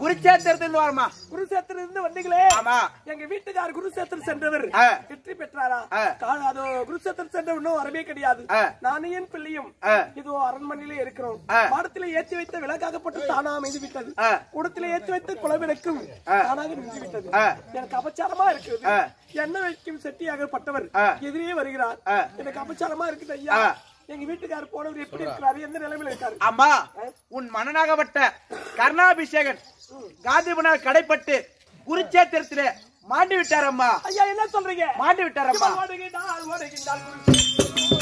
குருச்சேத்திரத்திலிருந்து வரமா குருசேத்திரம் இருந்து வந்தீங்களே ஆமா எங்க வீட்டுக்கார் குருசேத்திரம் சென்றவர் ஆ. வெற்றி பெற்றாரா ஆ. கா- அதோ குருசேத்திரம் சென்ற இன்னும் வரவே கிடையாது ஆ. நானும் என் பிள்ளையும் ஆ. இதோ அரண்மனையிலே இருக்கிறோம் ஆ. மாடத்திலே ஏற்றி வைத்த விளக்காகப்பட்டு தானா அமைந்து விட்டது ஆ. குடத்திலே ஏற்றி வைத்த குலவிளக்கும் ஆ. தானாக நின்று விட்டது ஆ. எனக்கு அபச்சாரமா இருக்குது ஆ. எண்ணெய் வைக்கும் செட்டியாகப்பட்டவர் ஆ. எதிரே வருகிறார் ஆ. எனக்கு அபச்சாரமா இருக்குது ஐயா ஆ. எங்க வீட்டுக்காரர் போனவர் எப்படி இருக்கிறாரு எந்த நிலைமையில இருக்காரு அம்மா உன் மன்னனாகப்பட்ட கர்ணாபிஷேகன் காந்திபனால் கடைப்பட்டு குருச்சேத்திரத்திலே மாண்டு விட்டார் அம்மா ஐயா என்ன சொல்றீங்க மாண்டு விட்டார் அம்மா ஓடுகின்றார், ஓடுகின்றார்.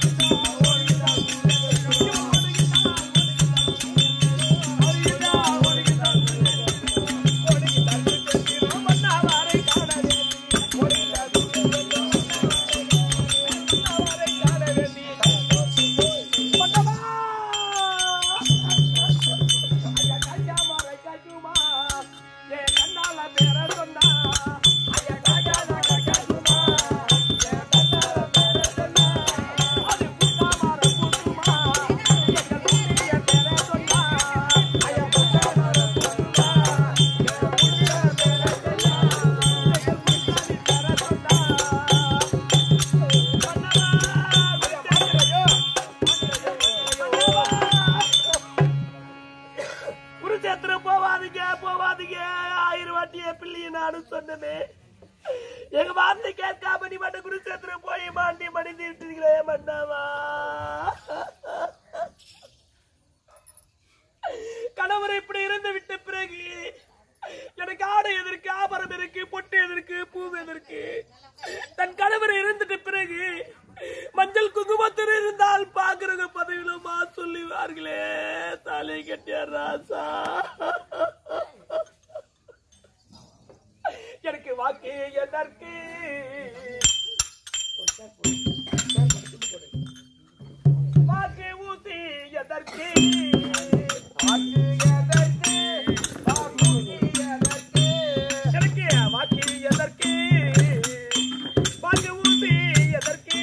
குருச்சேத்திரம் போவாதீங்க போவாதீங்க ஆயிரம் வாட்டி என் பிள்ளைய நானும் சொன்னனே எங்க வார்த்தை கேட்காம நீ மட்டும் குருச்சேத்திரம் போய் மாண்டி மடிந்து விட்டுருக்கிறே மன்னாவா கணவர் இப்படி இருந்து விட்ட பிறகு எனக்கு ஆடை எதற்கு ஆபரம் எதற்கு பொட்டு எதற்கு பூ எதற்கு தன் கணவர் இருந்துட்ட பிறகு மஞ்சள் குங்குமத்தில் இருந்தால் பாக்குறவங்க பதவியிலுமா சொல்லுவார்களே தலை கட்டிய ராசா எனக்கு வாக்கு எதற்கு வாக்கு ஊசி எதற்கு வாக்கு எதற்கு வாக்கு எதற்கு எனக்கு வாக்கு எதற்கு வாக்கு ஊசி எதற்கு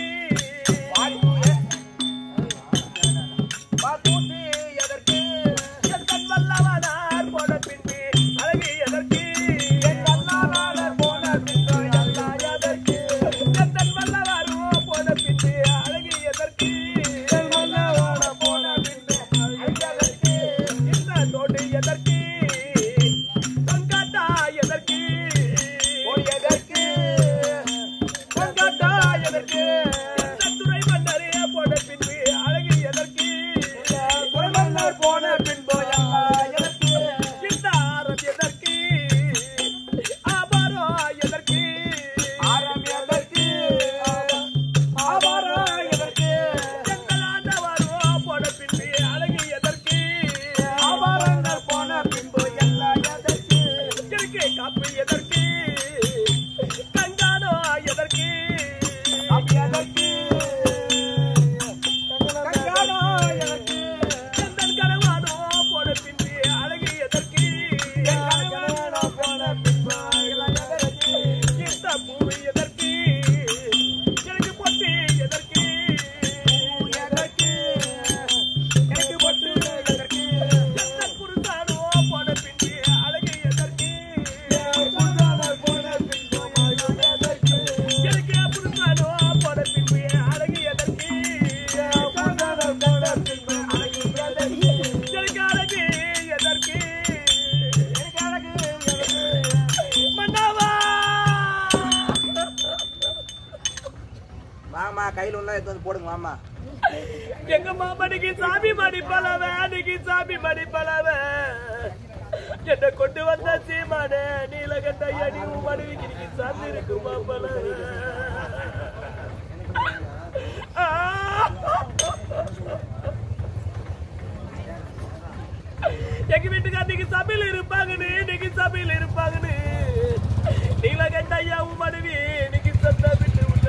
வாக்கு எதற்கு என் கண் வல்லவனார் போன பின்பு அழகு எதற்கு என் வல்லவனார் போன பின்பு அல்லா எதற்கு என் கண் வல்லவரோ போன பின்பு அழகு எதற்கு என் வல்லவன போன பின்பு அழகு எதற்கு இந்த தோடு எதற்கு பங்காட்டா எதற்கு எதற்கு பங்காட்டா எதற்கு இந்த துறை மன்னரே போன பின்பு அழகு எதற்கு துறை மன்னர் போன பின்பு அல்லா எதற்கு இந்த ஆரம் எதற்கு ஆபாரம் எதற்கு ஆரம் எதற்கு ஆபாரம் எதற்கு எங்கள் ஆண்டவரோ போன பின்பு அழகு எதற்கு ஆபாரங்கள் போன பின்பு எல்லாம் எதற்கு எனக்கு காப்பு எதற்கு கஞ்சானோ எதற்கு எதற்கு கஞ்சானோ எதற்கு எந்தன் கனவானோ போன பின்பு அழகு எதற்கு கனவானோ போன பின்பு எதற்கு இந்த பூ எதற்கு எனக்கு பொட்டு எதற்கு எதற்கு எனக்கு பொட்டு எதற்கு எந்த குருதானோ போன பின்பு அழகு எதற்கு குருதானோ போன பின்பு அழகு எதற்கு எனக்கு புருஷானோ போன பின்பு அழகு எதற்கு புருஷானோ போன பின்பு அழகு எதற்கு எனக்கு அழகு எதற்கு எனக்கு அழகு எதற்கு மன்னாவா மாமா கையில உள்ள எடுத்து வந்து போடுங்க மாமா எங்க மாமனுக்கு சாமி மணி பலவ அன்னைக்கு சாமி மணி பலவ என்ன கொண்டு வந்த சீமான நீலகண்ட அடி மனைவிக்கு நீங்க சாமி இருக்குமா பலவ ஆ! எங்க வீட்டுக்கு அன்னைக்கு சபையில இருப்பாங்கன்னு இன்னைக்கு சபையில இருப்பாங்கன்னு நீலகண்ட ஐயாவும் மனைவி இன்னைக்கு சத்தா விட்டு உள்ள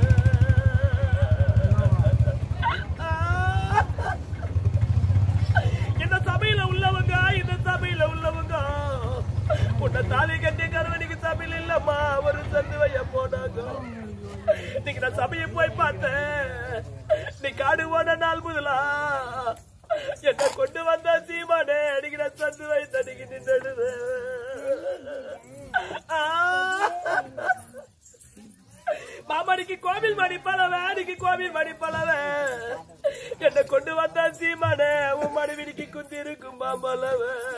இந்த சபையில உள்ளவங்க இந்த சபையில உள்ளவங்க உன்னை தாலி கட்டி கருவனிக்கு சபையில இல்லம்மா ஒரு சந்து வைய போனாங்க இன்னைக்கு நான் சபையை போய் பார்த்தேன் நீ காடு போன நாள் முதலா என்ன கொண்டு வந்த சீமானே அடிக்கிற சந்து வை தடிக்கு நின்று மாமணிக்கு கோவில் மணி பலவ அடிக்கு கோவில் மணி பலவ என்ன கொண்டு வந்த சீமான உன் மனைவிக்கு குந்தி இருக்கும் மாமலவ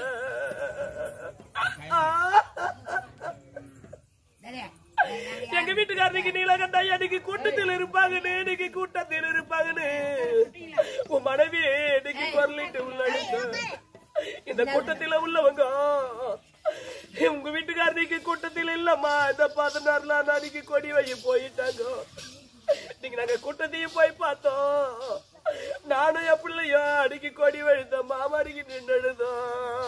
எங்க வீட்டுக்காரனுக்கு நீலகண்டா இன்னைக்கு கூட்டத்தில் இருப்பாங்கன்னு இன்னைக்கு கூட்டத்தில் இருப்பாங்கன்னு உன் மனைவி இன்னைக்கு குரலிட்டு உள்ள இந்த கூட்டத்தில் உள்ளவங்க உங்க வீட்டுக்காரனுக்கு கூட்டத்தில் இல்லம்மா இந்த பதினாறுல அன்னைக்கு கொடி வை போயிட்டாங்க நீங்க நாங்க கூட்டத்தையும் போய் பார்த்தோம் நானும் என் பிள்ளையோ அடிக்கி கொடி வழுத்த மாமாடிக்கு நின்றுதோம்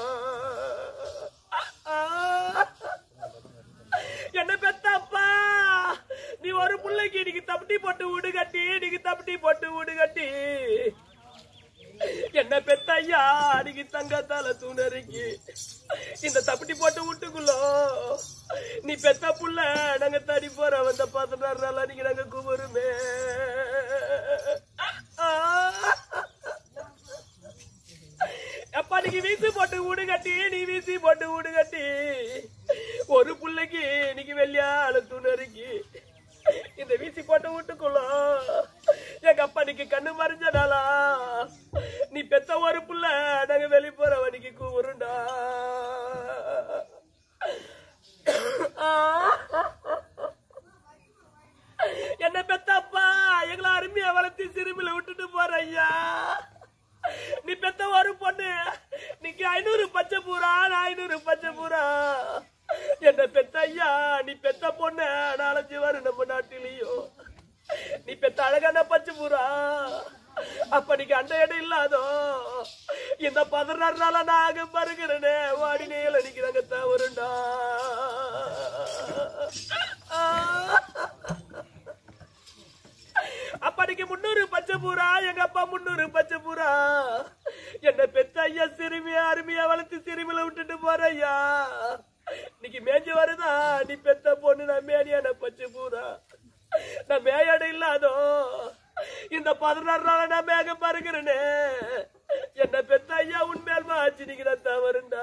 என்ன பெத்தப்பா நீ ஒரு பிள்ளைக்கு இன்னைக்கு தப்பட்டி போட்டு வீடு கட்டி இன்னைக்கு தப்பட்டி போட்டு வீடு கட்டி என்ன பெத்த ஐயா அன்னைக்கு தங்கத்தால தூணறிக்கி இந்த தப்பட்டி போட்டு வீட்டுக்குள்ள நீ பெத்த புள்ள நாங்க தடி போற வந்த பதினாறு நாள் அன்னைக்கு நாங்க குமருமே அப்பா நீங்க வீசி போட்டு வீடு கட்டி நீ வீசி போட்டு வீடு கட்டி ஒரு புள்ளைக்கு இன்னைக்கு வெள்ளியால துணறிக்கு இந்த வீசி போட்டு வீட்டுக்குள்ள எங்க அப்பா இன்னைக்கு கண்ணு மறைஞ்சனாலா நீ பெத்த ஒரு புள்ள நாங்க வெளி போற வணிக்கு கூறுண்டா என்ன பெத்தப்பா எங்களை அருமையா வளர்த்தி சிறுமில விட்டுட்டு போற ஐயா நீ பெத்த ஒரு பொண்ணு நீங்க ஐநூறு பச்சை பூரா நான் ஐநூறு பச்சை பூரா என்ன பெத்த ஐயா நீ பெத்த பொண்ணு நாலஞ்சு வரும் நம்ம நாட்டிலையும் நீ பெத்த அழகான பச்சை பூரா அப்ப நீங்க அண்ட இடம் இல்லாதோ இந்த பதினாறு நாளா நாங்க பருகிறனே வாடி நேல நிக்கிறாங்க தவறுண்டா அப்படிக்கு முன்னூறு பச்சை பூரா எங்க அப்பா முன்னூறு பச்சை பூரா என்ன பெத்த ஐயா சிறுமியா அருமையா வளர்த்து சிறுமியில விட்டுட்டு போற ஐயா இன்னைக்கு மேய்ஞ்சு வருதா நீ பெத்த பொண்ணு நான் மேடியான பச்சை பூரா நான் மேயாடு இல்லாதோ இந்த பதினாறு நாள் நான் மேக பருகிறனே என்ன பெத்த ஐயா உண்மையால் மாச்சு நீங்க நான் தவறுண்டா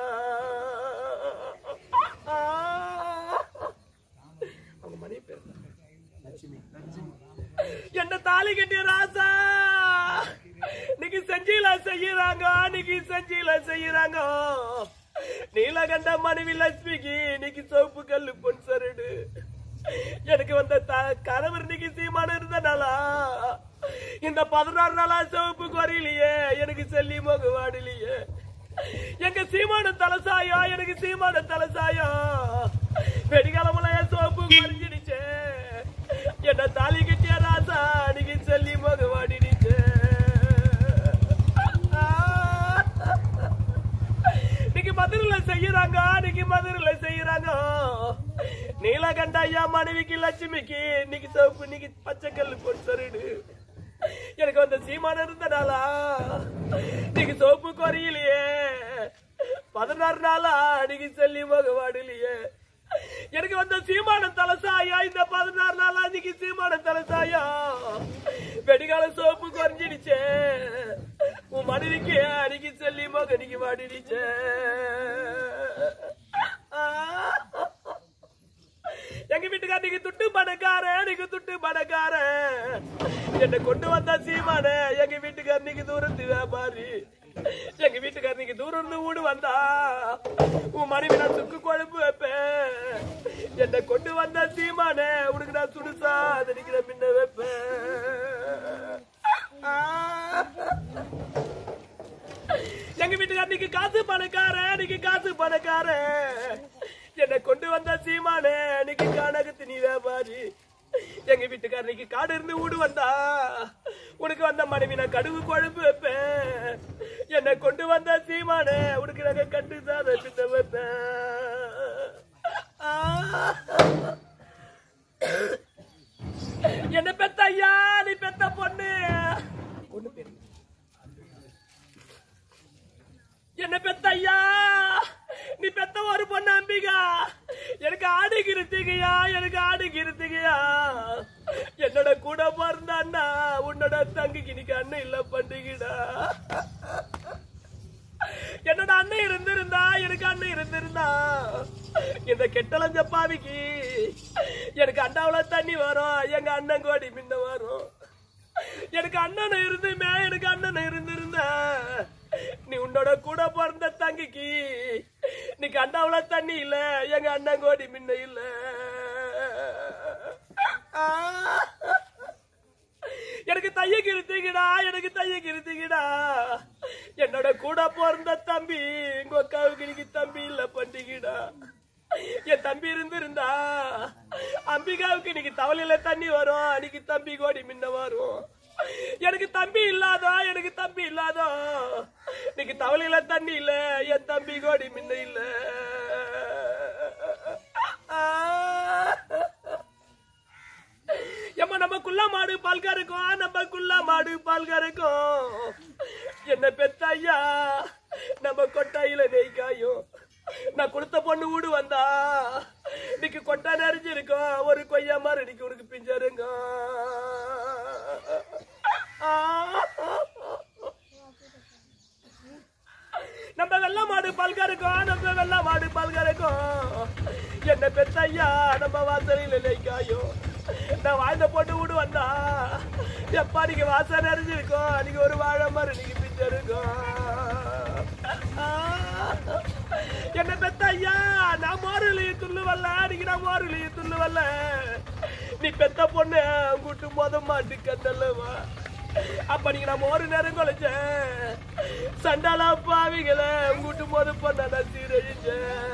அவங்க மணி பேர் என்ன தாலி கட்டிய ராசா இன்னைக்கு செஞ்சில செய்யறாங்க இன்னைக்கு செஞ்சில செய்யறாங்க நீலகண்ட மனைவி லட்சுமிக்கு இன்னைக்கு சோப்பு கல்லு பொன் சரடு எனக்கு வந்த த- கணவர் இன்னைக்கு சீமான இருந்தனாலா இந்த பதினாறு நாளா சிவப்பு குறையிலையே எனக்கு செல்லி முக வாடலையே எங்க சீமான தலசாயா எனக்கு சீமான தலசாயா வெடிகாலமுல என் சோப்பு குறைஞ்சிடுச்சே என்ன தாலி கட்டிய ராசா நீங்க செல்லி முக வாடிடுச்சே இன்னைக்கு மதுரையில செய்யறாங்க இன்னைக்கு மதுரையில செய்யறாங்க நீலகண்ட ஐயா மனைவிக்கு லட்சுமிக்கு இன்னைக்கு சோப்பு இன்னைக்கு பச்சை கல்லு போட்டு சரிடு எனக்கு அந்த சீமான இருந்தனாலா இன்னைக்கு சோப்பு குறையிலையே பதினாறு நாளா இன்னைக்கு செல்லி மகவாடிலையே எனக்கு வந்த சீமான தலசாயா இந்த பதினாறு நாளா இன்னைக்கு சீமான தலசாயா வெடிகால சோப்பு குறைஞ்சிடுச்சே உன் மனைவிக்கு அன்னைக்கு செல்லி மகனிக்கு வாடிடுச்சே எங்க வீட்டுக்காரனுக்கு துட்டு பணக்காரன் நீங்க துட்டு பணக்காரன் என்ன கொண்டு வந்த சீமான எங்க வீட்டுக்காரனுக்கு தூரத்து வியாபாரி எங்க வீட்டுக்காரனுக்கு தூரம் இருந்து வீடு வந்தா உன் மனைவி நான் சுக்கு குழம்பு வைப்பேன் என்ன கொண்டு வந்த சீமான உனக்கு நான் சுடுசா அதனிக்கு நான் பின்ன வைப்பேன் ஆ. எங்க வீட்டுக்காரனுக்கு காசு பணக்காரன் இன்னைக்கு காசு பணக்காரன் என்ன கொண்டு வந்த சீமானே இன்னைக்கு கானகத்து நீ வியாபாரி எங்க வீட்டுக்காரனுக்கு காடு இருந்து வீடு வந்தா உனக்கு வந்த மனைவி நான் கடுகு குழம்பு வைப்பேன் என்ன கொண்டு வந்த சீமானே உனக்கு நாங்க கண்டு சாத பின்ன வைப்பேன் ஆ. என்ன பெத்த ஐயா நீ பெத்த பொண்ணு பொண்ணு பேரு என்ன பெத்த ஐயா நீ பெத்த ஒரு பொண்ணு அம்பிகா எனக்கு ஆடு கிருத்திகையா எனக்கு ஆடு கிருத்திகையா என்னோட கூட பிறந்த அண்ணா உன்னோட தங்கிக்கு இன்னைக்கு அண்ணன் இல்ல பண்டிகைடா என்னோட அண்ணன் இருந்திருந்தா எனக்கு அண்ணன் இருந்திருந்தா இந்த கெட்டலஞ்ச பாவிக்கு எனக்கு அண்டாவுல தண்ணி வரும் எங்க அண்ணன் கோடி முன்ன வரும் எனக்கு அண்ணன் இருந்துமே எனக்கு அண்ணன் இருந்திருந்த நீ உன்னோட கூட பிறந்த தங்கிக்கு நீ கண்டாவுல தண்ணி இல்ல எங்க அண்ணன் கோடி முன்ன இல்ல ஆ. எனக்கு தைய கிருத்திக்கிடா எனக்கு தைய கிருத்திக்கிடா என்னோட கூட பிறந்த தம்பி உங்க அக்காவுக்கு இன்னைக்கு தம்பி இல்ல பண்டிகிடா என் தம்பி இருந்திருந்தா அம்பிகாவுக்கு இன்னைக்கு தவளையில தண்ணி வரும் அன்னைக்கு தம்பி கோடி முன்ன வரும் எனக்கு தம்பி இல்லாதோ எனக்கு தம்பி இல்லாதோ இன்னைக்கு தவளையில தண்ணி இல்ல என் தம்பி கோடி முன்ன இல்ல ஏம்மா நம்ம குள்ளா மாடு பால் கறக்கும் நம்ம குள்ளா மாடு பால் கறக்கும் என்ன பெத்த ஐயா நம்ம கொட்டாயில நெய் காயும் நான் கொடுத்த பொண்ணு வீடு வந்தா இன்னைக்கு கொட்டா நிறைஞ்சிருக்கும் ஒரு கொய்யா மாதிரி இன்னைக்கு உனக்கு பிஞ்சருங்க நம்ம வெள்ள மாடு பால் கறக்கும் நம்ம வெள்ள மாடு பால் கறக்கும் என்ன பெத்த ஐயா நம்ம வாசலில் நெய்க்காயும் நான் வாழ்ந்த போட்டு விடு வந்தா எப்பா நீங்க வாசல் நிறைஞ்சிருக்கோம் நீங்க ஒரு வாழை மாதிரி நீங்க பிஞ்சிருக்கோம் என்ன பெத்த ஐயா நான் மோரிலையும் துள்ளு வரல நீங்க நான் மோரிலையும் துள்ளு வரல நீ பெத்த பொண்ணு கூட்டு மொத மாட்டு கண்டல்லவா அப்ப நீங்க நான் ஒரு நேரம் கொலைச்சேன் சண்டாலா பாவிகளை கூட்டு போது பொண்ண நான் சீரழிச்சேன்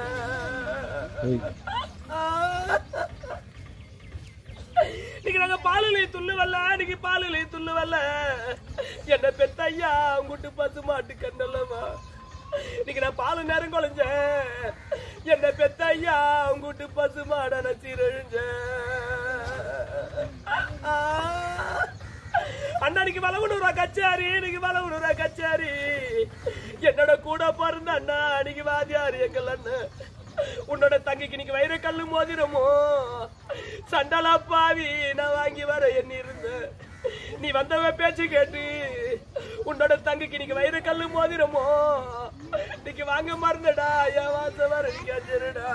இன்னைக்கு நாங்க பாலிலை துள்ளு வரல இன்னைக்கு பாலிலை துள்ளு வரல என்ன பெத்த ஐயா உங்கூட்டு பசு மாட்டு கண்ணல்லவா இன்னைக்கு நான் பாலு நேரம் கொலைஞ்சேன் என்ன பெத்த ஐயா உங்கூட்டு பசு மாட நான் சீரழிஞ்சேன் அண்ணனுக்கு வளவனூரா கச்சாரி இன்னைக்கு வளவனூரா கச்சாரி என்னோட கூட பிறந்த அண்ணா அன்னைக்கு வாதியாரு எங்கள் அண்ணன் உன்னோட தங்கிக்கு இன்னைக்கு வைர கல்லு மோதிரமோ சண்டலா பாவி நான் வாங்கி வர எண்ணி இருந்தேன் நீ வந்தவ பேச்சு கேட்டு உன்னோட தங்கிக்கு இன்னைக்கு வைர கல்லு மோதிரமோ இன்னைக்கு வாங்க மறந்தடா என் வாச வர கேச்சுடா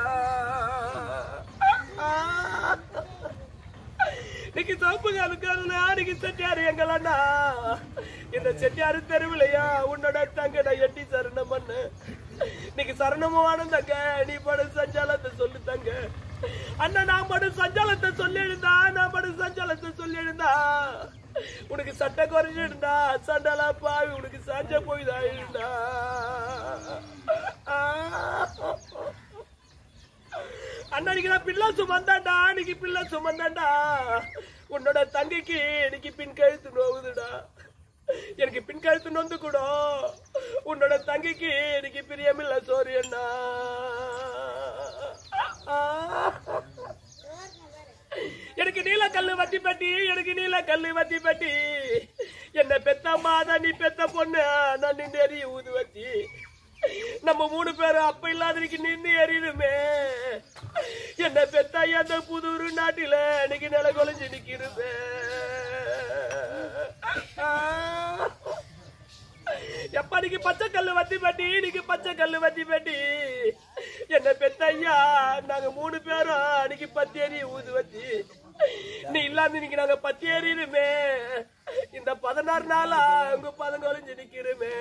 இன்னைக்கு சோப்பு காலுக்காரனா இன்னைக்கு செட்டியாரு எங்களண்ணா இந்த செட்டியாரு தெருவிலையா உன்னோட தங்க நான் எட்டி சரணம் பண்ணு இன்னைக்கு சரணமும் ஆனந்தங்க நீ படு சஞ்சாலத்தை சொல்லு தங்க அண்ணா நான் படு சஞ்சாலத்தை சொல்லி எழுந்தா நான் படு சஞ்சாலத்தை சொல்லி எழுந்தா உனக்கு சட்டை குறைஞ்சு இருந்தா சண்டாலா பாவி உனக்கு சஞ்ச போய் தான் இருந்தா அன்னைக்கு நான் பிள்ளை சுமந்தாண்டா அன்னைக்கு பிள்ளை சுமந்தாண்டா உன்னோட தங்கைக்கு இன்னைக்கு பின் கழுத்து நோவுதுடா எனக்கு பின் கழுத்து நொந்து கூட உன்னோட தங்கைக்கு இன்னைக்கு பிரியமில்ல சோறு என்ன எனக்கு நீல கல்லு வட்டி பட்டி எனக்கு நீல கல்லு வட்டி பட்டி என்ன பெத்த மாதா நீ பெத்த பொண்ணு நான் நின்று எறிய ஊது வச்சி நம்ம மூணு பேரும் அப்ப இல்லாததுக்கு நின்று எறியுமே என்ன பெத்தாய் அந்த புதூர் நாட்டில இன்னைக்கு நில கொலைஞ்சு நிக்கிறமே எப்ப நீங்க பச்சை கல்லு வத்தி பட்டி நீங்க பச்சை கல்லு வத்தி பட்டி என்ன பெத்தையா நாங்க மூணு பேரும் அன்னைக்கு பத்தி எறி ஊது வச்சு நீ இல்லாம இன்னைக்கு நாங்க பத்தி எறியுமே இந்த பதினாறு நாளா உங்க பதங்க ஒளிஞ்சு நிக்கிறமே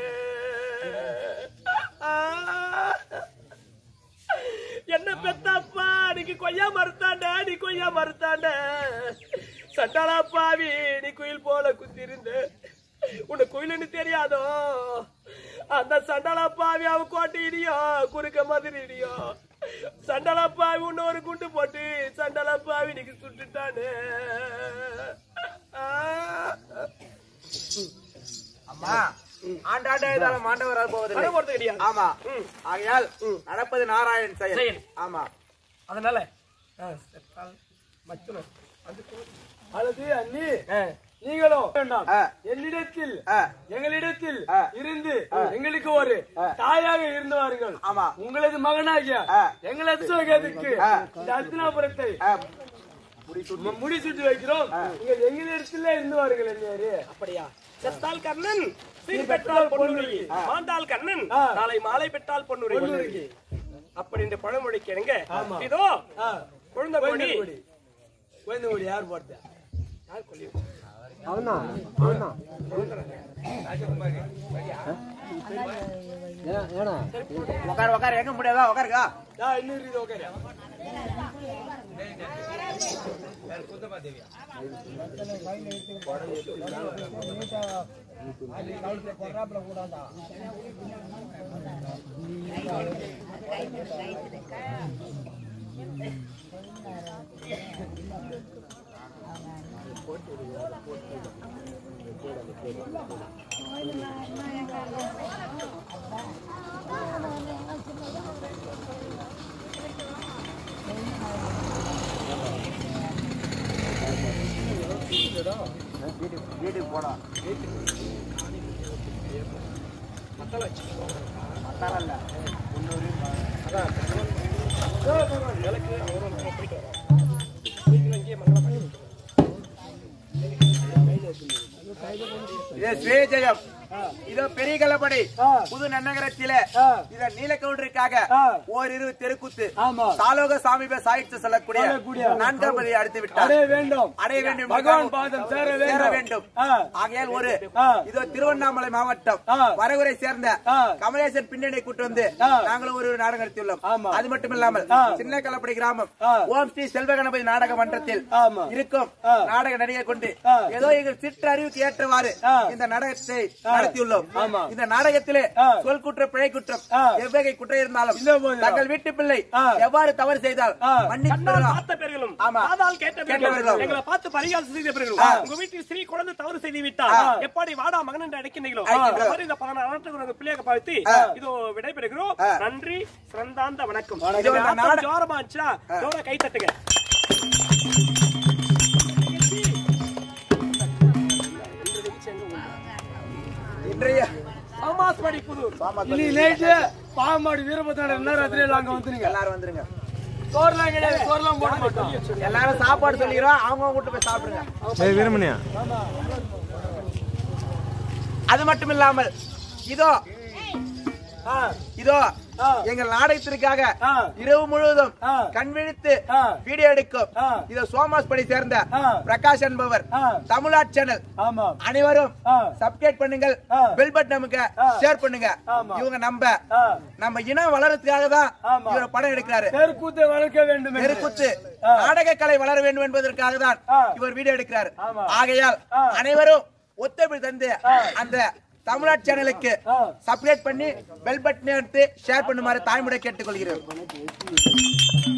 என்ன பெத்தப்பா நீக்கு கொய்யா மறுத்தாண்ட நீ கொய்யா மறுத்தாண்ட சண்டாளா பாவி நீ குயில் போல குத்திருந்த உன்னை குயிலுன்னு தெரியாதோ அந்த சண்டாளா பாவி அவன் கோட்டை இடியோ குறுக்க மாதிரி இடியோ சண்டாளா பாவி உன்ன ஒரு குண்டு போட்டு சண்டாளா பாவி நீக்கு சுட்டுட்டானே அம்மா ஆண்டாண்டே இதாலும் மாண்டவர் வர போவதில்லை போறது கிடையாது ஆமா ம். ஆகையால் நடப்பது நாராயணன் செயல் செயல். ஆமா அதனால மச்சனம் அல்லது அண்ணி நீங்களும் வேண்டாம் ஆ. என்னிடத்தில் ஆ. எங்களிடத்தில் ஆ. இருந்து எங்களுக்கு ஒரு தாயாக இருந்து வாருங்கள் ஆமா. உங்களது மகனாகிய ஆ. எங்களது சோகத்துக்கு ஆ. இந்த அர்த்தனாபுரத்தை ஆ, மு- முடி சுட்டி வைக்கிறோம் நீங்கள் எங்களிடத்திலே இருந்து வாருங்கள் என்னையாரு அப்படியா செத்தால் கண்ணன் சீர் பெற்றால் பொன்னுரி மாண்டால் கண்ணன் ஆ. நாளை மாலை பெற்றால் பொன்னுரி பொன்னுரிக்கு. அப்படி இந்த பழமொழிக்கு என்னங்க ஆமா. இதோ ஆ. குழந்தை கொடி குழந்தை கொடி. கோயந்த ஓடி யார் போடுறது அவனா அவனா ஏ- ஏனா உட்கார் உட்கார் எங்க முடியாதா உட்காருக்கா நான் இன்னும் இருக்குது ஓகே வீட்டுக்கு போலாம் மத்தால இல்ல இது ஸ்ரீஜெயம் இதோ பெரிய கல்லப்படி புது நன்னகரத்தில இத நீலக்கவுண்டருக்காக ஓரிரு தெருக்குத்து ஆமா. சாலோக சாமிப சாயிட்டு சொல்லக்கூடிய சொல்லக்கூடிய. நான்காம் பதியை அடுத்து விட்டார் அடைய வேண்டும் அடைய வேண்டும் பகவான் பாதம் சேர சேர வேண்டும் வேண்டும் ஆ. ஆகையால் ஒரு ஆ. இதோ திருவண்ணாமலை மாவட்டம் ஆ. வரகுரை சேர்ந்த ஆ. கமலேசன் பின்னணி கூட்டு வந்து ஆ. நாங்களும் ஒரு நாடகம் நடத்தியுள்ளோம் ஆமா. அது மட்டும் இல்லாமல் ஆ. சின்ன கலப்படி கிராமம் ஆ. ஓம் ஸ்ரீ செல்வ கணபதி நாடக மன்றத்தில் ஆமா. இருக்கும் ஆ. நாடக நடிகை கொண்டு ஆ. ஏதோ எங்கள் சிற்று அறிவுக்கு ஏற்றவாறு ஆ. இந்த நாடகத்தை நடத்தியுள்ளோம் ஆமா. இந்த நாடகத்திலே ஆ. சொல் குற்ற பிழை குற்றம் ஆ. எவ்வகை குற்றம் இருந்தாலும் இந்த போதிலும். தங்கள் வீட்டு பிள்ளை ஆ. எவ்வாறு தவறு செய்தால் ஆ. மன்னித்து கண்ணால் தருவார். பார்த்த பேர்களும் ஆமா. காதால் கேட்ட கேட்ட பேர்களும் பேர்களும். எங்களை பார்த்து பரிகாசம் செய்த பேர்களும் ஆ. உங்க வீட்டில் ஸ்ரீ குழந்தை தவறு செய்து விட்டால் ஆ. எப்படி வாடா மகன் என்று அழைக்கின்றீங்களோ ஆ. அந்த மாதிரி இந்த பதினாறு நாட்டுக்கு நாங்க பிள்ளையாக பார்த்து ஆ. இதோ விடைபெறுகிறோம் ஆ. நன்றி சிறந்தாந்த வணக்கம் இதோ எங்க இந்த ஆட்டம் நாட- ஜோரமா இருந்துச்சுன்னா ஜோர கை தட்டுங்க இன்றைய சமாஸ்படி புதூர் இன்னி நைட்டு பாம்பாடி வீரபத்திர என்ன ராத்திரி எல்லாம் அங்க வந்துருங்க எல்லாரும் வந்துருங்க சோறுலாம் கிடையாது சோறுலாம் போட மாட்டோம் எல்லாரும் சாப்பாடு சொல்லிக்கிறோம் அவங்க கூட்டு போய் சாப்பிடுங்க வீரமணியா அது மட்டும் இல்லாமல் இதோ ஆ, இதோ ஆ. எங்கள் நாடகத்திற்காக ஆ. இரவு முழுவதும் ஆ. கண் விழித்து ஆ. வீடியோ எடுக்கும் ஆ. இதோ சோமாஸ் படி சேர்ந்த ஆ. பிரகாஷ் என்பவர் ஆ. தமிழ்நாட் சேனல் ஆமா அனைவரும் ஆ. சப்ஸ்கிரைப் பண்ணுங்கள் ஆ. பெல் பட்டன் நமக்கு ஆ. ஷேர் பண்ணுங்க ஆமா. இவங்க நம்ம ஆ. நம்ம இனம் வளர்றதுக்காக தான் ஆமா. இவர் படம் எடுக்கிறாரு தெருக்கூத்தை வளர்க்க வேண்டும் என்று. தெருக்குத்து ஆ. நாடக கலை வளர வேண்டும் என்பதற்காக தான் ஆ. இவர் வீடியோ எடுக்கிறார் ஆமா. ஆகையால் ஆ. அனைவரும் ஒத்துழைப்பு தந்து ஆ. அந்த தமிழ்நாடு சேனலுக்கு ஆ. சப்ஸ்கிரைப் பண்ணி பெல் பட்டன் எடுத்து ஷேர் பண்ணுமாறு தாய்முறை கேட்டுக்கொள்கிறேன்